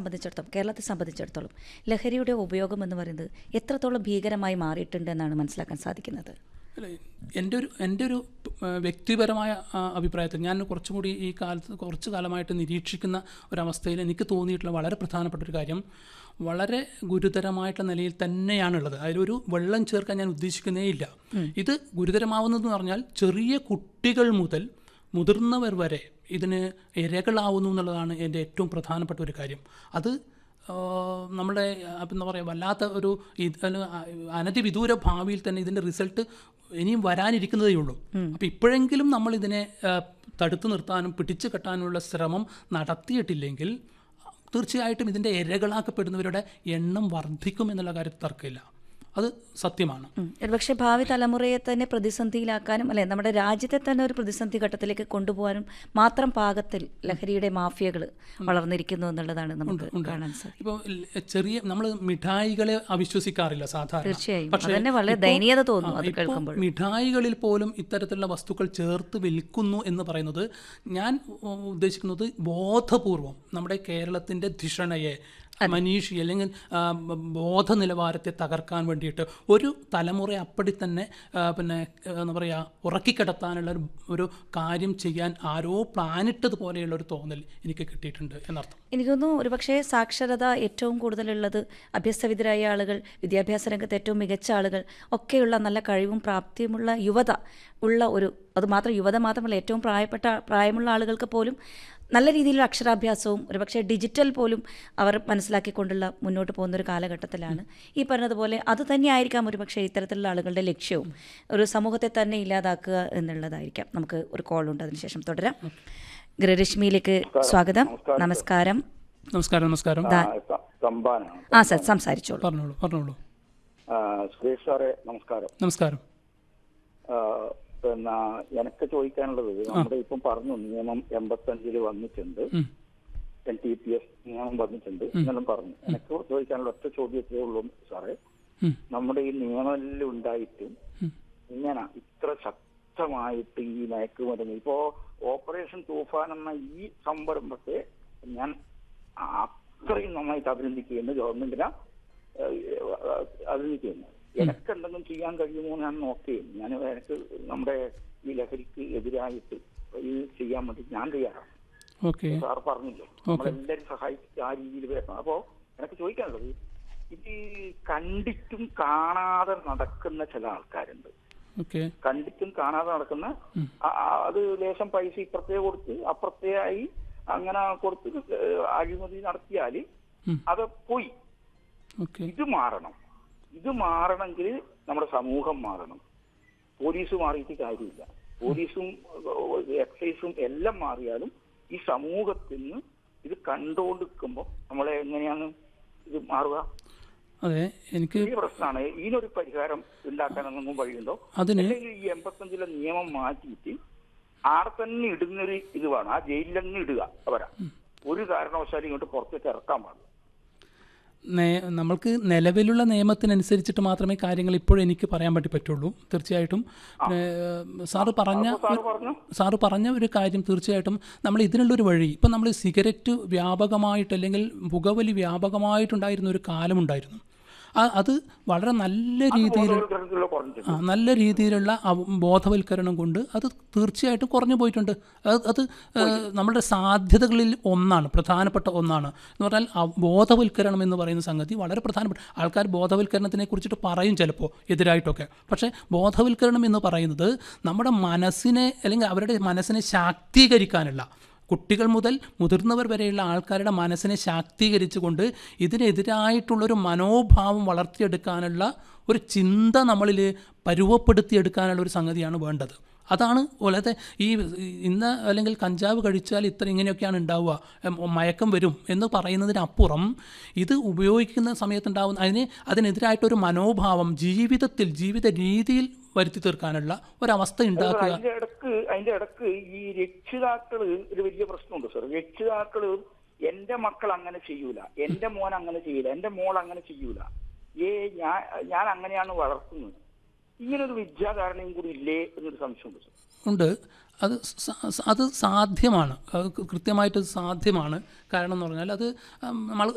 സംബന്ധിച്ചിടത്തോളം കേരളത്തെ സംബന്ധിച്ചിടത്തോളം ലഹരിയുടെ ഉപയോഗം എന്ന് പറയുന്നത് എത്രത്തോളം ഭീകരമായി മാറിയിട്ടുണ്ട് എന്നാണ് മനസ്സിലാക്കാൻ സാധിക്കുന്നത് അല്ല, എൻ്റെ ഒരു എൻ്റെ ഒരു ആ, വ്യക്തിപരമായ ആ, അഭിപ്രായത്തിൽ ഞാൻ കുറച്ചും കൂടി ഈ കാലത്ത് കുറച്ച് കാലമായിട്ട് നിരീക്ഷിക്കുന്ന ഒരവസ്ഥയിൽ എനിക്ക് തോന്നിയിട്ടുള്ള വളരെ പ്രധാനപ്പെട്ട ഒരു കാര്യം വളരെ ഗുരുതരമായിട്ടുള്ള നിലയിൽ തന്നെയാണുള്ളത് അതിലൊരു വെള്ളം ചേർക്കാൻ ഞാൻ ഉദ്ദേശിക്കുന്നേ ഇല്ല ഇത് ഗുരുതരമാവുന്നതെന്ന് പറഞ്ഞാൽ ചെറിയ കുട്ടികൾ മുതൽ മുതിർന്നവർ വരെ ഇതിന് ഇരകളാവുന്നു എന്നുള്ളതാണ് എൻ്റെ ഏറ്റവും പ്രധാനപ്പെട്ട ഒരു കാര്യം അത് ആ, നമ്മുടെ ആ, എന്താ പറയുക വല്ലാത്ത ഒരു ഇത് അല്ല, ആ, അനധിവിദൂര ഭാവിയിൽ തന്നെ ഇതിൻ്റെ റിസൾട്ട് ഇനിയും വരാനിരിക്കുന്നതേ ഉള്ളൂ അപ്പോൾ ഇപ്പോഴെങ്കിലും നമ്മൾ ഇതിനെ ആ, തടുത്തു നിർത്താനും പിടിച്ചു കെട്ടാനുള്ള ശ്രമം നടത്തിയിട്ടില്ലെങ്കിൽ തീർച്ചയായിട്ടും ഇതിൻ്റെ ഇരകളാക്കപ്പെടുന്നവരുടെ എണ്ണം വർദ്ധിക്കും എന്നുള്ള കാര്യത്തിൽ തർക്കമില്ല അത് സത്യമാണ് ഉം. ഒരുപക്ഷെ ഭാവി തലമുറയെ തന്നെ പ്രതിസന്ധിയിലാക്കാനും അല്ലെ നമ്മുടെ രാജ്യത്തെ തന്നെ ഒരു പ്രതിസന്ധി ഘട്ടത്തിലേക്ക് കൊണ്ടുപോകാനും മാത്രം പാകത്തിൽ ലഹരിയുടെ മാഫിയകൾ വളർന്നിരിക്കുന്നു എന്നുള്ളതാണ് നമുക്ക് കാണാൻ സാധിക്കും ഇപ്പോൾ ചെറിയ നമ്മൾ മിഠായികളെ അവിശ്വസിക്കാറില്ല സാധാരണ തീർച്ചയായും. പക്ഷേ അതന്നെ വളരെ ഇപ്പോൾ- ദയനീയത തോന്നുന്നു ആ, അത് ഇപ്പോൾ കേൾക്കുമ്പോൾ. മിഠായികളിൽ പോലും ഇത്തരത്തിലുള്ള വസ്തുക്കൾ ചേർത്ത് വിൽക്കുന്നു എന്ന് പറയുന്നത് ഞാൻ ഉ- ഉദ്ദേശിക്കുന്നത് ബോധപൂർവം നമ്മുടെ കേരളത്തിൻ്റെ ധിഷണയെ മനീഷി അല്ലെങ്കിൽ ആ, ബ- ബോധ നിലവാരത്തെ തകർക്കാൻ വേണ്ടിയിട്ട് ഒരു തലമുറ അപ്പടി തന്നെ ആ, പിന്നെ ആ, എന്താ പറയുക ഉറക്കിക്കിടത്താനുള്ള ഒരു ഒരു കാര്യം ചെയ്യാൻ ആരോ പ്ലാനിട്ടതുപോലെയുള്ള ഒരു തോന്നൽ എനിക്ക് കിട്ടിയിട്ടുണ്ട് എന്നർത്ഥം എനിക്ക് തോന്നുന്നു ഒരുപക്ഷെ സാക്ഷരത ഏറ്റവും കൂടുതലുള്ളത് അഭ്യസ്തവിധരായ ആളുകൾ വിദ്യാഭ്യാസ രംഗത്ത് ഏറ്റവും മികച്ച ആളുകൾ ഒക്കെയുള്ള നല്ല കഴിവും പ്രാപ്തിയുമുള്ള യുവത ഉള്ള ഒരു അത് മാത്രം യുവത മാത്രമല്ല ഏറ്റവും പ്രായപ്പെട്ട പ്രായമുള്ള ആളുകൾക്ക് പോലും നല്ല രീതിയിലുള്ള അക്ഷരാഭ്യാസവും ഒരുപക്ഷെ ഡിജിറ്റൽ പോലും അവർ മനസ്സിലാക്കിക്കൊണ്ടുള്ള മുന്നോട്ട് പോകുന്ന ഒരു കാലഘട്ടത്തിലാണ് ഈ പറഞ്ഞതുപോലെ അത് തന്നെയായിരിക്കാം ഒരുപക്ഷെ ഇത്തരത്തിലുള്ള ആളുകളുടെ ലക്ഷ്യവും ഒരു സമൂഹത്തെ തന്നെ ഇല്ലാതാക്കുക എന്നുള്ളതായിരിക്കാം നമുക്ക് ഒരു കോൾ ഉണ്ട് അതിനുശേഷം തുടരാം ഗൃഹരശ്മിയിലേക്ക് സ്വാഗതം നമസ്കാരം നമസ്കാരം നമസ്കാരം ആ, സ- സംഭാനാണ് ആ സർ സംസാരിച്ചോളൂ പറഞ്ഞോളൂ പറഞ്ഞോളൂ ആ, സുരേഷ് സാറേ നമസ്കാരം നമസ്കാരം ആ, പിന്നെ എനിക്ക് ചോദിക്കാനുള്ളത് നമ്മുടെ ഇപ്പം പറഞ്ഞു നിയമം എൺപത്തഞ്ചില് വന്നിട്ടുണ്ട് ഉം. എൻ ടി പി എസ് നിയമം വന്നിട്ടുണ്ട് എന്നെല്ലാം പറഞ്ഞു എനിക്ക് ചോദിക്കാനുള്ള ഒറ്റ ചോദ്യത്തേ ഉള്ളൂ സാറേ ഉം. നമ്മുടെ ഈ നിയമമെല്ലാം ഉണ്ടായിട്ടും ഉം. ഇങ്ങനെ ഇത്ര ശക്തമായിട്ട് ഈ മയക്കുമരുന്ന് ഇപ്പോ ഓപ്പറേഷൻ തൂഫാൻ എന്ന ഈ സംരംഭത്തെ ഞാൻ അത്രയും നന്നായിട്ട് അഭിനന്ദിക്കുന്നു ഗവൺമെന്റിനെ ഏഹ്, അഭിനന്ദിക്കുന്നു എനിക്ക് എന്തെങ്കിലും ചെയ്യാൻ കഴിയുമോ എന്ന് ഞാൻ നോക്കുകയും ഞാൻ എനിക്ക് നമ്മുടെ ഈ ലഹരിക്ക് എതിരായിട്ട് ഇത് ചെയ്യാൻ വേണ്ടി ഞാൻ തയ്യാറാണ് ഓക്കെ സാർ പറഞ്ഞില്ലേ നമ്മളെല്ലാരും സഹായിച്ച് ആ രീതിയിൽ വരണം അപ്പോ എനിക്ക് ചോദിക്കാനുള്ളത് ഇത് കണ്ടിട്ടും കാണാതെ നടക്കുന്ന ചില ആൾക്കാരുണ്ട് ഓക്കെ കണ്ടിട്ടും കാണാതെ നടക്കുന്ന ആ- ആ അത് ലേശം പൈസ ഇപ്പുറത്തേ കൊടുത്ത് അപ്പുറത്തേ ആയി അങ്ങനെ കൊടുത്ത് ഏഹ് അഴിമതി നടത്തിയാല് ഉം. അത് പോയി ഓക്കെ ഇത് മാറണം ഇത് മാറണമെങ്കിൽ നമ്മുടെ സമൂഹം മാറണം പോലീസ് മാറിയിട്ട് കാര്യമില്ല പോലീസും ഏഹ്, എക്സൈസും എല്ലാം മാറിയാലും ഈ സമൂഹത്തിൽ നിന്ന് ഇത് കണ്ടുകൊണ്ടിരിക്കുമ്പോൾ നമ്മളെ എങ്ങനെയാണ് ഇത് മാറുക അതെ എനിക്ക് ഈ പ്രശ്നമാണ് ഇതിനൊരു പരിഹാരം ഉണ്ടാക്കാൻ എന്തെങ്കിലും വഴിയുണ്ടോ അതിന് അല്ലെങ്കിൽ ഈ എൺപത്തഞ്ചിലെ നിയമം മാറ്റിയിട്ട് ആടെ തന്നെ ഇടുന്നൊരു ഇത് വേണം ആ ജയിലിൽ തന്നെ ഇടുക അവരാ ഒരു കാരണവശാലും ഇങ്ങോട്ട് പുറത്തേക്ക് ഇറക്കാൻ പാടില്ല നേ- നമ്മൾക്ക് നിലവിലുള്ള നിയമത്തിനനുസരിച്ചിട്ട് മാത്രമേ കാര്യങ്ങൾ ഇപ്പോഴും എനിക്ക് പറയാൻ വേണ്ടി പറ്റുള്ളൂ തീർച്ചയായിട്ടും പിന്നെ, സാറ് പറഞ്ഞ അപ്പൊ സാറ് പറഞ്ഞു സാറ് പറഞ്ഞ ഒരു കാര്യം തീർച്ചയായിട്ടും നമ്മൾ ഇതിനുള്ളൊരു വഴി ഇപ്പം നമ്മൾ സിഗരറ്റ് വ്യാപകമായിട്ട് അല്ലെങ്കിൽ പുകവലി വ്യാപകമായിട്ടുണ്ടായിരുന്ന ഒരു കാലമുണ്ടായിരുന്നു ആ- അത് വളരെ നല്ല രീതിയിൽ ബോധവൽക്കരണത്തിലുള്ള കുറഞ്ഞിട്ടുണ്ട് ആ, നല്ല രീതിയിലുള്ള അവ- ബോധവൽക്കരണം കൊണ്ട് അത് തീർച്ചയായിട്ടും കുറഞ്ഞു പോയിട്ടുണ്ട് അത് അത് ഏഹ്, നമ്മുടെ സാധ്യതകളിൽ ഒന്നാണ് പ്രധാനപ്പെട്ട ഒന്നാണ് എന്ന് പറഞ്ഞാൽ ആ ബോധവൽക്കരണം എന്ന് പറയുന്ന സംഗതി വളരെ പ്രധാനപ്പെട്ട ആൾക്കാർ ബോധവൽക്കരണത്തിനെ കുറിച്ചിട്ട് പറയും ചിലപ്പോൾ എതിരായിട്ടൊക്കെ പക്ഷേ ബോധവൽക്കരണം എന്ന് പറയുന്നത് നമ്മുടെ മനസ്സിനെ അല്ലെങ്കിൽ അവരുടെ മനസ്സിനെ ശാക്തീകരിക്കാനുള്ള കുട്ടികൾ മുതൽ മുതിർന്നവർ വരെയുള്ള ആൾക്കാരുടെ മനസ്സിനെ ശാക്തീകരിച്ചുകൊണ്ട് ഇതിനെതിരായിട്ടുള്ളൊരു മനോഭാവം വളർത്തിയെടുക്കാനുള്ള ഒരു ചിന്ത നമ്മളിൽ പരുവപ്പെടുത്തിയെടുക്കാനുള്ള ഒരു സംഗതിയാണ് വേണ്ടത് അതാണ് പോലത്തെ ഈ ഇന്ന് അല്ലെങ്കിൽ കഞ്ചാവ് കഴിച്ചാൽ ഇത്ര ഇങ്ങനെയൊക്കെയാണ് ഉണ്ടാവുക എം, മയക്കം വരും എന്ന് പറയുന്നതിനപ്പുറം ഇത് ഉപയോഗിക്കുന്ന സമയത്തുണ്ടാവുന്ന അതിന് അതിനെതിരായിട്ടൊരു മനോഭാവം ജീവിതത്തിൽ ജീവിത രീതിയിൽ വരുത്തി തീർക്കാനുള്ള ഒരവസ്ഥ ഉണ്ടാക്കുക അതിന്റെ ഇടക്ക് അതിന്റെ ഇടക്ക് ഈ രക്ഷിതാക്കള് ഒരു വലിയ പ്രശ്നമുണ്ട് സാർ രക്ഷിതാക്കള് എന്റെ മക്കൾ അങ്ങനെ ചെയ്യൂല എന്റെ മോൻ അങ്ങനെ ചെയ്യൂല എന്റെ മോൾ അങ്ങനെ ചെയ്യൂല ഏ ഞാൻ ഞാൻ അങ്ങനെയാണ് വളർത്തുന്നത് ഇങ്ങനൊരു വിദ്യാധാരണയും കൂടി ഇല്ലേ എന്നൊരു സംശയമുണ്ട് സാർ ഉണ്ട് അത് സ- സ- അത് സാധ്യമാണ് അത് കൃത്യമായിട്ട് സാധ്യമാണ് കാരണം എന്ന് പറഞ്ഞാൽ അത് ഉം, നമ്മൾ